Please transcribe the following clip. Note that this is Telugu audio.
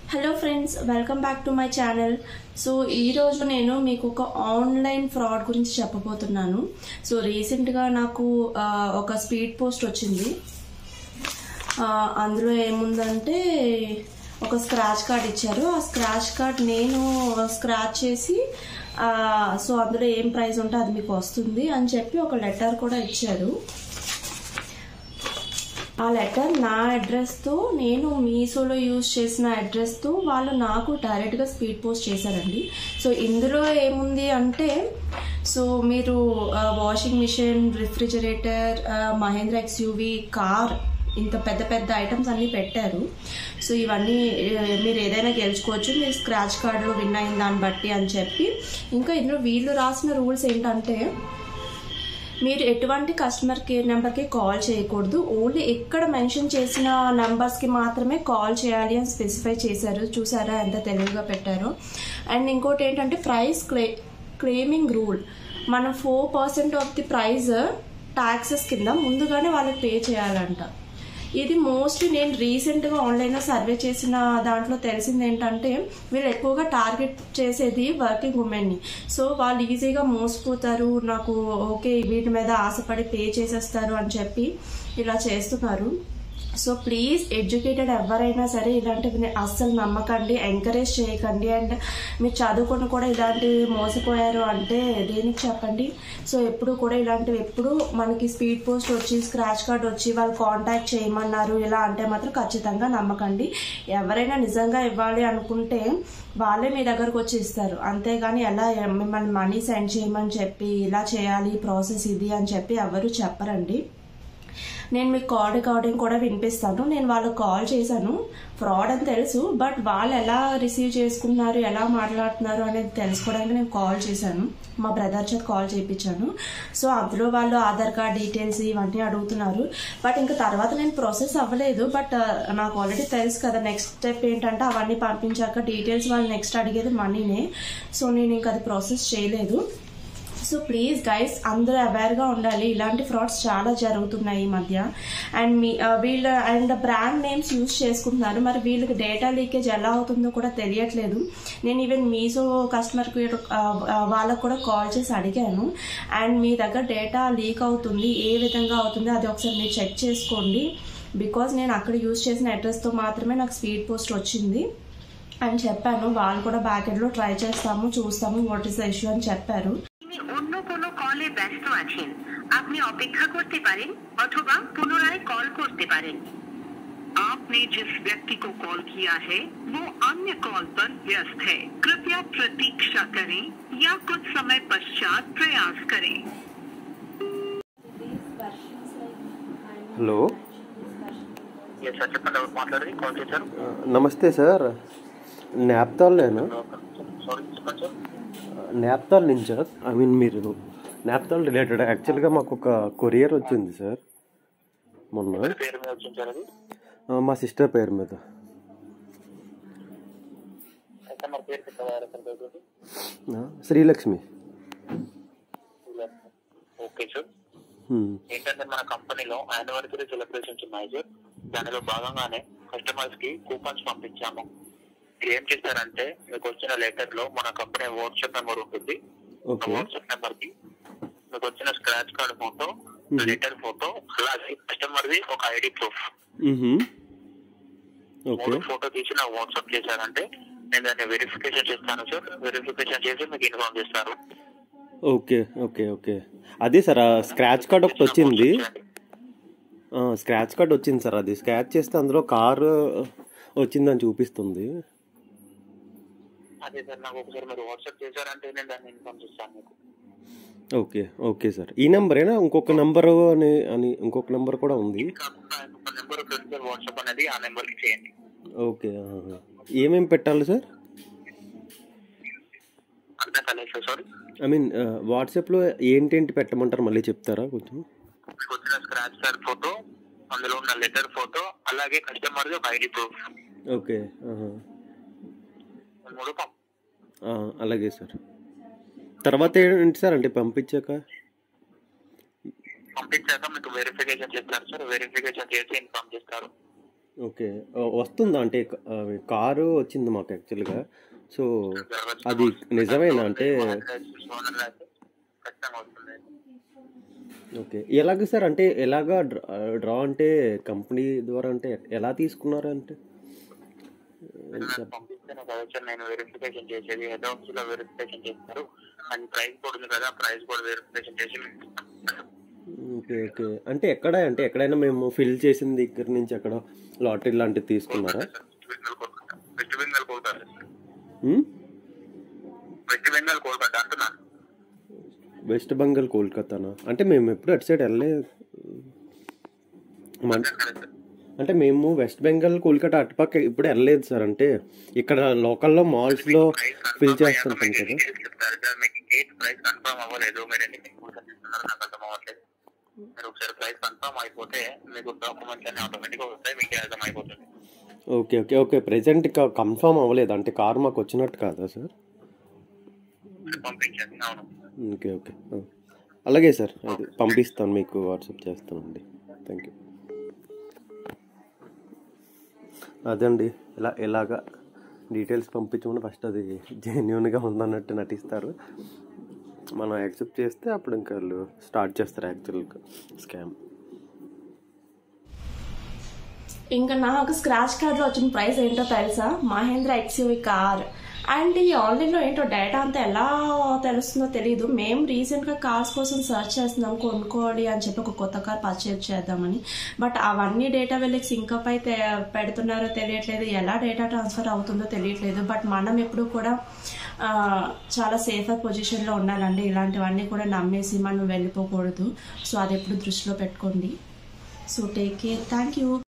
Hello friends welcome back to my channel so ఈరోజు నేను మీకు ఒక ఆన్లైన్ ఫ్రాడ్ గురించి చెప్పబోతున్నాను సో రీసెంట్గా నాకు ఆ, ఒక స్పీడ్ పోస్ట్ వచ్చింది ఆ, అందులో ఏముందంటే ఒక స్క్రాచ్ కార్డ్ ఇచ్చారు ఆ స్క్రాచ్ కార్డ్ నేను స్క్రాచ్ చేసి ఆ, సో అందులో ఏం ప్రైస్ ఉంటే అది మీకు వస్తుంది అని చెప్పి ఒక లెటర్ కూడా ఇచ్చారు ఆ లెటర్ నా అడ్రస్తో నేను మీషోలో యూజ్ చేసిన అడ్రస్తో వాళ్ళు నాకు డైరెక్ట్గా స్పీడ్ పోస్ట్ చేశారండి సో ఇందులో ఏముంది అంటే సో మీరు washing machine refrigerator Mahindra XUV car ఇంత పెద్ద పెద్ద ఐటమ్స్ అన్నీ పెట్టారు సో ఇవన్నీ ఆ, మీరు ఏదైనా గెలుచుకోవచ్చు మీరు స్క్రాచ్ కార్డులో విన్ అయిన దాన్ని బట్టి అని చెప్పి ఇంకా ఇందులో వీళ్ళు రాసిన రూల్స్ ఏంటంటే మీరు ఎటువంటి కస్టమర్ కేర్ నెంబర్కి కాల్ చేయకూడదు ఓన్లీ ఎక్కడ మెన్షన్ చేసిన నంబర్స్కి మాత్రమే కాల్ చేయాలి అని స్పెసిఫై చేశారు చూసారా ఎంత తెలివిగా పెట్టారో అండ్ ఇంకోటి ఏంటంటే ప్రైస్ క్లే క్లెయిమింగ్ రూల్ మనం four percent of the price taxes కింద ముందుగానే వాళ్ళకి పే చేయాలంట ఇది మోస్ట్లీ నేను రీసెంట్గా ఆన్లైన్లో సర్వే చేసిన దాంట్లో తెలిసింది ఏంటంటే వీళ్ళు ఎక్కువగా టార్గెట్ చేసేది వర్కింగ్ ఉమెన్ని సో వాళ్ళు ఈజీగా మోసపోతారు నాకు ఓకే వీటి మీద ఆశపడి పే చేసేస్తారు అని చెప్పి ఇలా చేస్తున్నారు సో ప్లీజ్ ఎడ్యుకేటెడ్ ఎవరైనా సరే ఇలాంటివి అస్సలు నమ్మకండి ఎంకరేజ్ చేయకండి అండ్ మీరు చదువుకొని కూడా ఇలాంటివి మోసపోయారు అంటే దేనికి చెప్పండి సో ఎప్పుడు కూడా ఇలాంటివి ఎప్పుడు మనకి స్పీడ్ పోస్ట్ వచ్చి స్క్రాచ్ కార్డ్ వచ్చి వాళ్ళు కాంటాక్ట్ చేయమన్నారు ఇలా అంటే మాత్రం ఖచ్చితంగా నమ్మకండి ఎవరైనా నిజంగా ఇవ్వాలి అనుకుంటే వాళ్ళే మీ దగ్గరకు వచ్చి ఇస్తారు అంతేగాని ఎలా మిమ్మల్ని మనీ సెండ్ చేయమని చెప్పి ఇలా చేయాలి ప్రాసెస్ ఇది అని చెప్పి ఎవరు చెప్పరండి నేను మీకు కాల్ రికార్డింగ్ కూడా వినిపిస్తాను నేను వాళ్ళకి కాల్ చేశాను ఫ్రాడ్ అని తెలుసు బట్ వాళ్ళు ఎలా రిసీవ్ చేసుకున్నారు ఎలా మాట్లాడుతున్నారు అనేది తెలుసుకోవడానికి నేను కాల్ చేశాను మా బ్రదర్ చేత కాల్ చేయించాను సో అందులో వాళ్ళు ఆధార్ కార్డ్ డీటెయిల్స్ ఇవన్నీ అడుగుతున్నారు బట్ ఇంకా తర్వాత నేను ప్రాసెస్ అవ్వలేదు బట్ నాకు ఆల్రెడీ తెలుసు కదా నెక్స్ట్ స్టెప్ ఏంటంటే అవన్నీ పంపించాక డీటెయిల్స్ వాళ్ళు నెక్స్ట్ అడిగేది మనీనే సో నేను ఇంకా అది ప్రాసెస్ చేయలేదు సో ప్లీజ్ గైస్ అందరూ అవేర్గా ఉండాలి ఇలాంటి ఫ్రాడ్స్ చాలా జరుగుతున్నాయి ఈ మధ్య అండ్ మీ ఆ, వీళ్ళ అండ్ బ్రాండ్ నేమ్స్ యూజ్ చేసుకుంటున్నారు మరి వీళ్ళకి డేటా లీకేజ్ ఎలా అవుతుందో కూడా తెలియట్లేదు నేను ఈవెన్ మీషో కస్టమర్కి వాళ్ళకు కూడా కాల్ చేసి అడిగాను అండ్ మీ దగ్గర డేటా లీక్ అవుతుంది ఏ విధంగా అవుతుంది అది ఒకసారి మీరు చెక్ చేసుకోండి బికాజ్ నేను అక్కడ యూజ్ చేసిన అడ్రస్తో మాత్రమే నాకు స్పీడ్ పోస్ట్ వచ్చింది అని చెప్పాను వాళ్ళు కూడా బ్యాక్ ఎండ్లో ట్రై చేస్తాము చూస్తాము వాట్ ఇస్ ద ఇష్యూ అని చెప్పారు তিনি অন্য কোনো কলে ব্যস্ত আছেন আপনি অপেক্ষা করতে পারেন অথবা পুনরায় কল করতে পারেন आपने जिस व्यक्ति को कॉल किया है वो अन्य कॉल पर व्यस्त है कृपया प्रतीक्षा करें या कुछ समय पश्चात प्रयास करें హలో ఎస్ సార్ చెప్పండి ఎవరు మాట్లాడేది కాల్ చేశారు ఆ, నమస్తే సార్ నాప్తాల్లేనా సారీ చెప్పండి సార్ నాప్తాల్ నుంచి సార్ ఐ మీన్ మీరు నాప్తాల్ రిలేటెడ్ యాక్చువల్గా మాకు ఒక కొరియర్ వచ్చింది సార్ మొన్న ఎవరి పేరు మీద వచ్చింది సార్ అది ఆ, మా సిస్టర్ పేరు మీద అయితే మరి పేరు పెట్టారా సార్ పేరు ఆ, శ్రీలక్ష్మి ఓకే సార్ హ్మ్. ఏంటంటే మన కంపెనీలో యానివర్సరీ సెలబ్రేషన్స్ ఉన్నాయి సార్ దానిలో భాగంగానే కస్టమర్స్ కి కూపన్స్ పంపించాము మీరు ఏం చేస్తారంటే మీకు వచ్చిన లెటర్ లో మన కంపెనీ వాట్సాప్ నెంబర్ ఉంటుంది ఓకే వాట్సాప్ నెంబర్ కి మీకు వచ్చిన scratch card photo letter photo అలాగే కస్టమర్ ది ఒక ఐడి ప్రూఫ్ మ్హూ. ఓకే మూడు ఫోటో తీసి నాకు వాట్సాప్ చేశారంటే నేను దాన్ని వెరిఫికేషన్ చేస్తాను సార్ వెరిఫికేషన్ చేసి మీకు ఇన్ఫార్మ్ చేస్తాను ఓకే ఓకే ఓకే అదే సార్ ఆ స్క్రాచ్ కార్డ్ ఒకటి వచ్చింది ఆ, స్క్రాచ్ కార్డ్ వచ్చింది సార్ అది స్క్రాచ్ చేస్తే అందులో కారు వచ్చిందని చూపిస్తుంది అదే సార్ నాకు ఒకసారి మీరు వాట్సాప్ చేశారంటే నేను దాన్ని ఇన్ఫార్మ్ చేస్తాను మీకు ఓకే ఓకే సార్ ఈ నెంబరేనా ఇంకొక నెంబరు అని అని ఇంకొక నెంబర్ కూడా ఉంది కాకుండా ఇంకొక నెంబర్ ఉంటుంది సార్ వాట్సాప్ అనేది ఆ నెంబర్కి చేయండి ఓకే ఆహా. ఏమేమి పెట్టాలి సార్ అర్థం కాలేదు సార్ సారీ ఐ మీన్ వాట్సాప్లో ఏంటేంటి పెట్టమంటారు మళ్ళీ చెప్తారా కొంచెం మీకు వచ్చిన స్క్రాచ్ కార్డ్ ఫోటో అందులో ఉన్న లెటర్ ఫోటో అలాగే కస్టమర్ ఒక ఐడి ప్రూఫ్ ఓకే ఆహా. మూడు పంప్ ఆ, అలాగే సార్ తర్వాత ఏంటి సార్ అంటే పంపించాక పంపించాక మీకు వెరిఫికేషన్ చేస్తారు సార్ వెరిఫికేషన్ చేసి ఇన్ఫార్మ్ చేస్తారు ఓకే ఆ, వస్తుందా అంటే క- ఆ, కారు వచ్చింది మాకు యాక్చువల్గా సో అది నిజమేనా అంటే ఖచ్చితంగా వస్తుంది ఓకే ఎలాగ సార్ అంటే ఎలాగా డ్రా డ్రా అంటే కంపెనీ ద్వారా అంటే ఎలా తీసుకున్నారు అంటే నాకు పంపిస్తే నాకు వచ్చి నేను వెరిఫికేషన్ చేసేది హెడ్ ఆఫీస్ లో వెరిఫికేషన్ చేస్తారు అండ్ ప్రైస్ కూడా ఉంది కదా ప్రైస్ కూడా వెరిఫికేషన్ చేసి మీకు ఇస్తాను. ఓకే ఓకే అంటే ఎక్కడ అంటే ఎక్కడైనా మేము ఫిల్ చేసిన దగ్గర నుంచి ఎక్కడ లాటరీ లాంటివి తీసుకున్నారా వెస్ట్ బెంగాల్ కోల్కతా వెస్ట్ బెంగాల్ కోల్కతా ఉమ్? వెస్ట్ బెంగాల్ కోల్కతా అంటున్నాను వెస్ట్ బెంగాల్ కోల్కతానా అంటే మేము ఎప్పుడు అటు సైడ్ వెళ్ళే మన అంటే మేము వెస్ట్ బెంగాల్ కోల్కతా అటుపక్క ఇప్పుడు వెళ్ళలేదు సార్ అంటే ఇక్కడ లోకల్లో మాల్స్లో ఫిల్ చేస్తుంటాం కదా చెప్తారు మీకు గేట్ ప్రైస్ కన్ఫర్మ్ అవ్వలేదు మీరు ఎన్ని ఇస్తున్నారు నాకు అర్థం అవ్వట్లేదు మీరు ఒకసారి ప్రైస్ కన్ఫర్మ్ అయిపోతే మీకు డాక్యుమెంట్స్ అన్ని ఆటోమేటిక్గా వస్తాయి మీకు అర్థం అయిపోతుంది okay okay okay present confirm అవ్వలేదు అంటే కార్ మాకు వచ్చినట్టు కాదా సార్ పంపించండి అవును ఓకే ఓకే ఆ. అలాగే సార్ అది పంపిస్తాను మీకు వాట్సాప్ చేస్తానండి థ్యాంక్ యూ అదండి ఇలా ఎలాగా డీటెయిల్స్ పంపించమని ఫస్ట్ అది జెన్యున్గా ఉందన్నట్టు నటిస్తారు మనం యాక్సెప్ట్ చేస్తే అప్పుడు ఇంకా వాళ్ళు స్టార్ట్ చేస్తారు యాక్చువల్గా స్కామ్ ఇంకా నాకు స్క్రాచ్ కార్డ్లో వచ్చిన ప్రైస్ ఏంటో తెలుసా మహేంద్ర ఎక్స్యూవి కార్ అండ్ ఈ ఆన్లైన్లో ఏంటో డేటా అంతా ఎలా తెలుస్తుందో తెలియదు మేము రీసెంట్గా కార్స్ కోసం సెర్చ్ చేస్తున్నాం కొనుక్కోవాలి అని చెప్పి ఒక కొత్త కార్ పర్చేజ్ చేద్దామని బట్ అవన్నీ డేటా వీళ్ళకి సింకప్ అయితే పెడుతున్నారో తెలియట్లేదు ఎలా డేటా ట్రాన్స్ఫర్ అవుతుందో తెలియట్లేదు బట్ మనం ఎప్పుడు కూడా ఆ, చాలా సేఫర్ పొజిషన్లో ఉండాలండి ఇలాంటివన్నీ కూడా నమ్మేసి మనం వెళ్ళిపోకూడదు సో అది ఎప్పుడు దృష్టిలో పెట్టుకోండి so take care thank you